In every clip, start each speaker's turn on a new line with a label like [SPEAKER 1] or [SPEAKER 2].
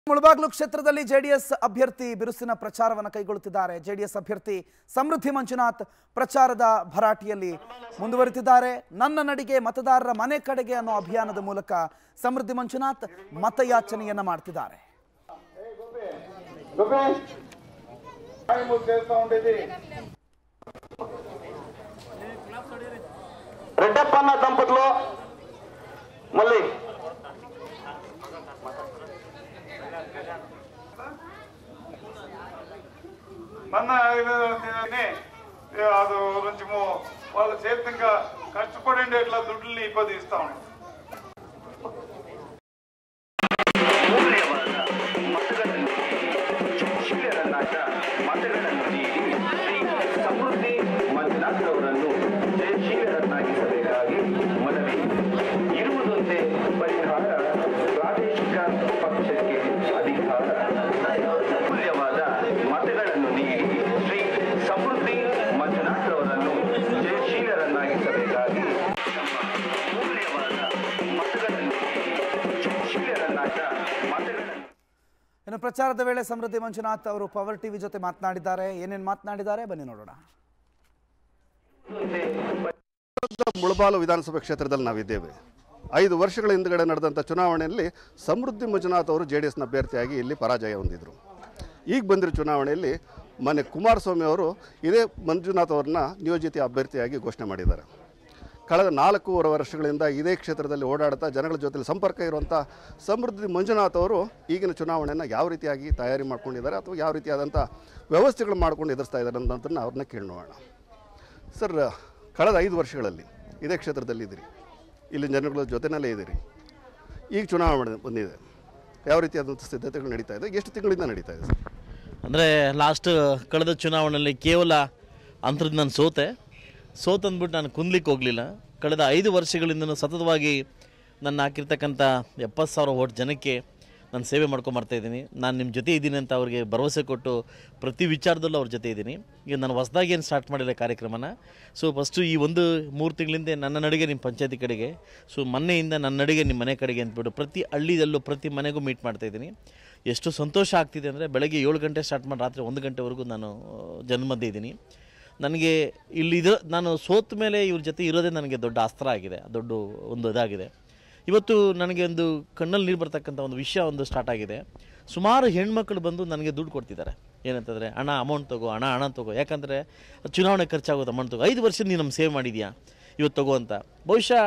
[SPEAKER 1] ಮುಳಬಾಗ್ಲು ಕ್ಷೇತ್ರದಲ್ಲಿ ಜೆಡಿಎಸ್ ಅಭ್ಯರ್ಥಿ ಬಿರುಸಿನ ಪ್ರಚಾರವನ್ನು ಕೈಗೊಳ್ಳುತ್ತಿದ್ದಾರೆ ಜೆಡಿಎಸ್ ಅಭ್ಯರ್ಥಿ ಸಮೃದ್ಧಿ ಮಂಜುನಾಥ್ ಪ್ರಚಾರದ ಭರಾಟೆಯಲ್ಲಿ ಮುಂದುವರಿತಿದ್ದಾರೆ ನನ್ನ ನಡಿಗೆ ಮತದಾರರ ಮನೆ ಕಡೆಗೆ ಅನ್ನೋ ಅಭಿಯಾನದ ಮೂಲಕ ಸಮೃದ್ಧಿ ಮಂಜುನಾಥ್ ಮತಯಾಚನೆಯನ್ನ ಮಾಡ್ತಿದ್ದಾರೆ
[SPEAKER 2] ರುಪೇಶ್ ಟೈಮ್ ಸೇರ್ತಾ ఉండేది రెడ్డప్పన్న దంపతులు మళ్ళీ
[SPEAKER 3] మొన్న తిని అది కొంచెము వాళ్ళ చేతంగా కష్టపడి ఇట్లా దుడ్డుల్ని ఇబ్బంది ఇస్తా ఉన్నాం
[SPEAKER 4] ಮೌಲ್ಯವಾದ ಮತಗಳನ್ನು ಶಿಕ್ಷಕರನ್ನಾದ ಮತಗಳನ್ನು ನೀಡಿ ಶ್ರೀ ಸಮೃದ್ಧಿ ಮಂಜುನಾಥರವರನ್ನು ಜಯಶೀಲರನ್ನಾಗಿಸಬೇಕಾಗಿ ಮನವಿ ಇರುವುದೊಂದೇ ಪರಿಹಾರ ಪ್ರಾದೇಶಿಕ ಪಕ್ಷಕ್ಕೆ ಅಧಿಕಾರ ಮೌಲ್ಯವಾದ ಮತಗಳನ್ನು ನೀಡಿ ಶ್ರೀ ಸಮೃದ್ಧಿ ಮಂಜುನಾಥರವರನ್ನು ಜಯಶೀಲರನ್ನಾಗಿಸಬೇಕಾಗಿ ನಮ್ಮ ಮೌಲ್ಯವಾದ ಮತಗಳನ್ನು ಶಿಕ್ಷಕರನ್ನಾದ ಮತಗಳನ್ನು
[SPEAKER 1] ಇನ್ನು ಪ್ರಚಾರದ ವೇಳೆ ಸಮೃದ್ಧಿ ಮಂಜುನಾಥ್ ಅವರು ಪವರ್ ಟಿವಿ ಜೊತೆ ಮಾತನಾಡಿದ್ದಾರೆ ಏನೇನು ಮಾತನಾಡಿದ್ದಾರೆ ಬನ್ನಿ ನೋಡೋಣ
[SPEAKER 5] ಮುಳಬಾಲು ವಿಧಾನಸಭಾ ಕ್ಷೇತ್ರದಲ್ಲಿ ನಾವಿದ್ದೇವೆ ಐದು ವರ್ಷಗಳ ಹಿಂದುಗಡೆ ನಡೆದಂಥ ಚುನಾವಣೆಯಲ್ಲಿ ಸಮೃದ್ಧಿ ಮಂಜುನಾಥ್ ಅವರು ಜೆ ಡಿ ಎಸ್ನ ಅಭ್ಯರ್ಥಿಯಾಗಿ ಇಲ್ಲಿ ಪರಾಜಯ ಹೊಂದಿದ್ರು ಈಗ ಬಂದಿರೋ ಚುನಾವಣೆಯಲ್ಲಿ ಮೊನ್ನೆ ಕುಮಾರಸ್ವಾಮಿ ಅವರು ಇದೇ ಮಂಜುನಾಥ್ ಅವ್ರನ್ನ ನಿಯೋಜಿತ ಅಭ್ಯರ್ಥಿಯಾಗಿ ಘೋಷಣೆ ಮಾಡಿದ್ದಾರೆ ಕಳೆದ ನಾಲ್ಕೂವರೆ ವರ್ಷಗಳಿಂದ ಇದೇ ಕ್ಷೇತ್ರದಲ್ಲಿ ಓಡಾಡ್ತಾ ಜನಗಳ ಜೊತೆ ಸಂಪರ್ಕ ಇರುವಂಥ ಸಮೃದ್ಧಿ ಮಂಜುನಾಥ್ ಅವರು ಈಗಿನ ಚುನಾವಣೆಯನ್ನು ಯಾವ ರೀತಿಯಾಗಿ ತಯಾರಿ ಮಾಡ್ಕೊಂಡಿದ್ದಾರೆ ಅಥವಾ ಯಾವ ರೀತಿಯಾದಂಥ ವ್ಯವಸ್ಥೆಗಳು ಮಾಡ್ಕೊಂಡು ಎದುರಿಸ್ತಾ ಇದ್ದಾರೆ ಅನ್ನೋದನ್ನು ಅವ್ರನ್ನ ಕೇಳಿ ನೋಡೋಣ ಸರ್ ಕಳೆದ ಐದು ವರ್ಷಗಳಲ್ಲಿ ಇದೇ ಕ್ಷೇತ್ರದಲ್ಲಿ ಇದ್ದೀರಿ ಇಲ್ಲಿ ಜನಗಳ ಜೊತೆನಲ್ಲೇ ಇದ್ದೀರಿ ಈಗ ಚುನಾವಣೆ ಬಂದಿದೆ ಯಾವ ರೀತಿಯಾದಂಥ ಸಿದ್ಧತೆಗಳು ನಡೀತಾ ಇದೆ ಎಷ್ಟು ತಿಂಗಳಿಂದ ನಡೀತಾ ಇದೆ ಸರ್
[SPEAKER 6] ಅಂದರೆ ಲಾಸ್ಟ್ ಕಳೆದ ಚುನಾವಣೆಯಲ್ಲಿ ಕೇವಲ ಅಂಥದ್ದು ನಾನು ಸೋತೆ ಸೋತ್ ಅಂದ್ಬಿಟ್ಟು ನಾನು ಕುಂದ್ಲಿಕ್ಕೆ ಹೋಗಲಿಲ್ಲ ಕಳೆದ ಐದು ವರ್ಷಗಳಿಂದನೂ ಸತತವಾಗಿ ನನ್ನ ಹಾಕಿರ್ತಕ್ಕಂಥ ಎಪ್ಪತ್ತು ಸಾವಿರ ಓಟ್ ಜನಕ್ಕೆ ನಾನು ಸೇವೆ ಮಾಡ್ಕೊಂಬರ್ತಾ ಇದ್ದೀನಿ ನಾನು ನಿಮ್ಮ ಜೊತೆ ಇದ್ದೀನಿ ಅಂತ ಅವ್ರಿಗೆ ಭರವಸೆ ಕೊಟ್ಟು ಪ್ರತಿ ವಿಚಾರದಲ್ಲೂ ಅವ್ರ ಜೊತೆ ಇದ್ದೀನಿ ಈಗ ನಾನು ಹೊಸದಾಗಿ ಏನು ಸ್ಟಾರ್ಟ್ ಮಾಡಿಲ್ಲ ಕಾರ್ಯಕ್ರಮನ ಸೊ ಫಸ್ಟು ಈ ಒಂದು ಮೂರು ತಿಂಗಳಿಂದ ನನ್ನ ನಡಿಗೆ ನಿಮ್ಮ ಪಂಚಾಯತಿ ಕಡೆಗೆ ಸೊ ಮೊನ್ನೆಯಿಂದ ನನ್ನ ನಡಿಗೆ ನಿಮ್ಮ ಮನೆ ಕಡೆಗೆ ಅಂದ್ಬಿಟ್ಟು ಪ್ರತಿ ಹಳ್ಳಿಯಲ್ಲೂ ಪ್ರತಿ ಮನೆಗೂ ಮೀಟ್ ಮಾಡ್ತಾ ಇದ್ದೀನಿ ಎಷ್ಟು ಸಂತೋಷ ಆಗ್ತಿದೆ ಅಂದರೆ ಬೆಳಗ್ಗೆ ಏಳು ಗಂಟೆ ಸ್ಟಾರ್ಟ್ ಮಾಡಿ ರಾತ್ರಿ ಒಂದು ಗಂಟೆವರೆಗೂ ನಾನು ಜನ ಮಧ್ಯೆ ಇದ್ದೀನಿ ನನಗೆ ಇಲ್ಲಿದು ನಾನು ಸೋತ ಮೇಲೆ ಇವ್ರ ಜೊತೆ ಇರೋದೇ ನನಗೆ ದೊಡ್ಡ ಅಸ್ತ್ರ ಆಗಿದೆ ದೊಡ್ಡ ಒಂದು ಇದಾಗಿದೆ ಇವತ್ತು ನನಗೆ ಒಂದು ಕಣ್ಣಲ್ಲಿ ನೀರು ಬರ್ತಕ್ಕಂಥ ಒಂದು ವಿಷಯ ಒಂದು ಸ್ಟಾರ್ಟ್ ಆಗಿದೆ ಸುಮಾರು ಹೆಣ್ಮಕ್ಳು ಬಂದು ನನಗೆ ದುಡ್ಡು ಕೊಡ್ತಿದ್ದಾರೆ ಏನಂತಂದರೆ ಹಣ ಅಮೌಂಟ್ ತಗೋ ಹಣ ಹಣ ತಗೋ ಯಾಕಂದರೆ ಚುನಾವಣೆ ಖರ್ಚಾಗೋದು ಅಮೌಂಟ್ ತಗೋ ಐದು ವರ್ಷ ನೀನು ನಮ್ಮ ಸೇವ್ ಮಾಡಿದ್ಯಾ ಇವತ್ತು ತಗೋ ಅಂತ ಬಹುಶಃ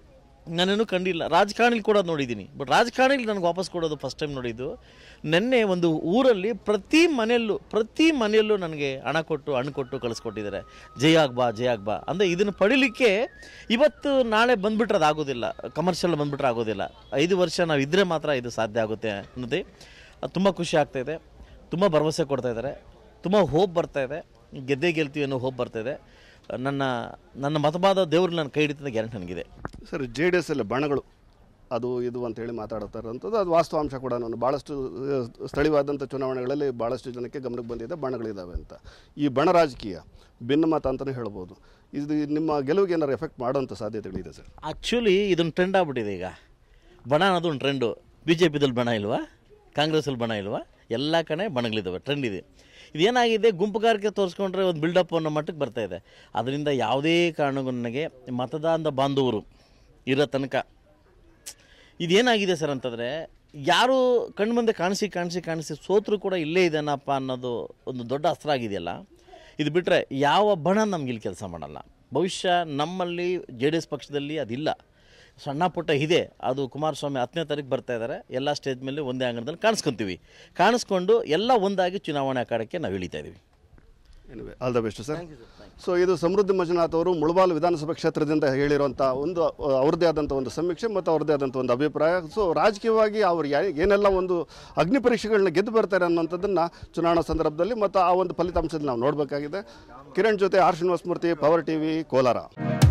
[SPEAKER 6] ನಾನೇನು ಕಂಡಿಲ್ಲ ರಾಜಕಾರಣಿಲಿ ಕೊಡೋದು ನೋಡಿದ್ದೀನಿ ಬಟ್ ರಾಜಕಾರಣಿಲಿ ನನಗೆ ವಾಪಸ್ ಕೊಡೋದು ಫಸ್ಟ್ ಟೈಮ್ ನೋಡಿದ್ದು ನಿನ್ನೆ ಒಂದು ಊರಲ್ಲಿ ಪ್ರತಿ ಮನೆಯಲ್ಲೂ ಪ್ರತಿ ಮನೆಯಲ್ಲೂ ನನಗೆ ಹಣ ಕೊಟ್ಟು ಹಣ್ಣು ಕೊಟ್ಟು ಕಳಿಸ್ಕೊಟ್ಟಿದ್ದಾರೆ ಜಯ ಬಾ ಜಯ ಬಾ ಅಂದರೆ ಇದನ್ನು ಪಡಿಲಿಕ್ಕೆ ಇವತ್ತು ನಾಳೆ ಬಂದುಬಿಟ್ರೆ ಅದು ಆಗೋದಿಲ್ಲ ಕಮರ್ಷಿಯಲ್ ಬಂದುಬಿಟ್ರೆ ಆಗೋದಿಲ್ಲ ಐದು ವರ್ಷ ನಾವು ಇದ್ದರೆ ಮಾತ್ರ ಇದು ಸಾಧ್ಯ ಆಗುತ್ತೆ ಅನ್ನೋದೇ ತುಂಬ ಖುಷಿ ಆಗ್ತಾಯಿದೆ ತುಂಬ ಭರವಸೆ ಕೊಡ್ತಾ ಇದ್ದಾರೆ ತುಂಬ ಹೋಪ್ ಬರ್ತಾ ಇದೆ ಗೆದ್ದೇ ಗೆಲ್ತೀವಿ ಅನ್ನೋ ಹೋಪ್ ಬರ್ತಾ ಇದೆ ನನ್ನ ನನ್ನ ಮತವಾದ ದೇವರು ನನ್ನ ಕೈ ಹಿಡಿತದ ಗ್ಯಾರಂಟಿ ನನಗಿದೆ
[SPEAKER 5] ಸರ್ ಜೆ ಡಿ ಎಸ್ ಅಲ್ಲಿ ಬಣಗಳು ಅದು ಇದು ಅಂತೇಳಿ ಮಾತಾಡ್ತಾ ಇರೋಂಥದ್ದು ಅದು ವಾಸ್ತವಾಂಶ ಕೂಡ ಭಾಳಷ್ಟು ಆ, ಸ್ಥಳೀಯವಾದಂಥ ಚುನಾವಣೆಗಳಲ್ಲಿ ಭಾಳಷ್ಟು ಜನಕ್ಕೆ ಗಮನಕ್ಕೆ ಬಂದಿದೆ ಬಣಗಳಿದ್ದಾವೆ ಅಂತ ಈ ಬಣ ರಾಜಕೀಯ ಭಿನ್ನಮತ ಅಂತಲೇ ಹೇಳ್ಬೋದು ಇದು ನಿಮ್ಮ ಗೆಲುವಿಗೆ ಏನಾರು ಎಫೆಕ್ಟ್ ಮಾಡೋಂಥ ಸಾಧ್ಯತೆಗಳಿದೆ ಸರ್
[SPEAKER 6] ಆ್ಯಕ್ಚುಲಿ ಇದೊಂದು ಟ್ರೆಂಡ್ ಆಗ್ಬಿಟ್ಟಿದೆ ಈಗ ಬಣ ಅನ್ನೋದು ಒಂದು ಟ್ರೆಂಡು ಬಿ ಜೆ ಪಿದಲ್ಲಿ ಬಣ ಇಲ್ವಾ ಕಾಂಗ್ರೆಸ್ಸಲ್ಲಿ ಬಣ ಇಲ್ವಾ ಎಲ್ಲ ಕಡೆ ಬಣಗಳಿದ್ದಾವೆ ಟ್ರೆಂಡ್ ಇದೆ ಇದೇನಾಗಿದೆ ಗುಂಪುಗಾರಿಕೆ ತೋರಿಸ್ಕೊಂಡ್ರೆ ಒಂದು ಬಿಲ್ಡಪ್ ಅನ್ನೋ ಮಟ್ಟಕ್ಕೆ ಬರ್ತಾ ಇದೆ ಅದರಿಂದ ಯಾವುದೇ ಕಾರಣಕ್ಕೂ ನನಗೆ ಮತದಾನದ ಬಾಂಧವರು ಇರೋ ತನಕ ಇದೇನಾಗಿದೆ ಸರ್ ಅಂತಂದರೆ ಯಾರು ಕಣ್ಣು ಮುಂದೆ ಕಾಣಿಸಿ ಕಾಣಿಸಿ ಕಾಣಿಸಿ ಸೋತರು ಕೂಡ ಇಲ್ಲೇ ಇದ್ದಾನಪ್ಪ ಅನ್ನೋದು ಒಂದು ದೊಡ್ಡ ಅಸ್ತ್ರ ಆಗಿದೆಯಲ್ಲ ಇದು ಬಿಟ್ಟರೆ ಯಾವ ಬಣ ನಮ್ಗೆ ಇಲ್ಲಿ ಕೆಲಸ ಮಾಡಲ್ಲ ಬಹುಶಃ ನಮ್ಮಲ್ಲಿ ಜೆ ಡಿ ಎಸ್ ಪಕ್ಷದಲ್ಲಿ ಅದಿಲ್ಲ ಸಣ್ಣ ಪುಟ್ಟ ಇದೆ ಅದು ಕುಮಾರಸ್ವಾಮಿ ಹತ್ತನೇ ತಾರೀಕು ಬರ್ತಾ ಇದ್ದಾರೆ ಎಲ್ಲ ಸ್ಟೇಜ್ ಮೇಲೆ ಒಂದೇ ಅಂಗಣದಲ್ಲಿ ಕಾಣಿಸ್ಕೊತೀವಿ ಕಾಣಿಸ್ಕೊಂಡು ಎಲ್ಲ ಒಂದಾಗಿ ಚುನಾವಣೆ ಅಖಾಡಕ್ಕೆ ನಾವು ಇಳಿತಾ ಇದ್ದೀವಿ
[SPEAKER 5] anyway all the best sir so ಇದು ಸಮೃದ್ಧಿ ಮಂಜುನಾಥ್ ಅವರು ಮುಳಬಾಲು ವಿಧಾನಸಭಾ ಕ್ಷೇತ್ರದಿಂದ ಹೇಳಿರುವಂಥ ಒಂದು ಅ, ಅವ್ರದ್ದೇ ಆದಂಥ ಒಂದು ಸಮೀಕ್ಷೆ ಮತ್ತು ಅವ್ರದ್ದೇ ಆದಂಥ ಒಂದು ಅಭಿಪ್ರಾಯ ಸೊ ರಾಜಕೀಯವಾಗಿ ಅವ್ರು ಯಾ- ಏನೆಲ್ಲ ಒಂದು ಅಗ್ನಿ ಪರೀಕ್ಷೆಗಳನ್ನ ಗೆದ್ದು ಬರ್ತಾರೆ ಅನ್ನೋಂಥದ್ದನ್ನು ಚುನಾವಣಾ ಸಂದರ್ಭದಲ್ಲಿ ಮತ್ತು ಆ ಒಂದು ಫಲಿತಾಂಶದಲ್ಲಿ ನಾವು ನೋಡಬೇಕಾಗಿದೆ ಕಿರಣ್ ಜೊತೆ R Srinivasa Murthy power TV Kolar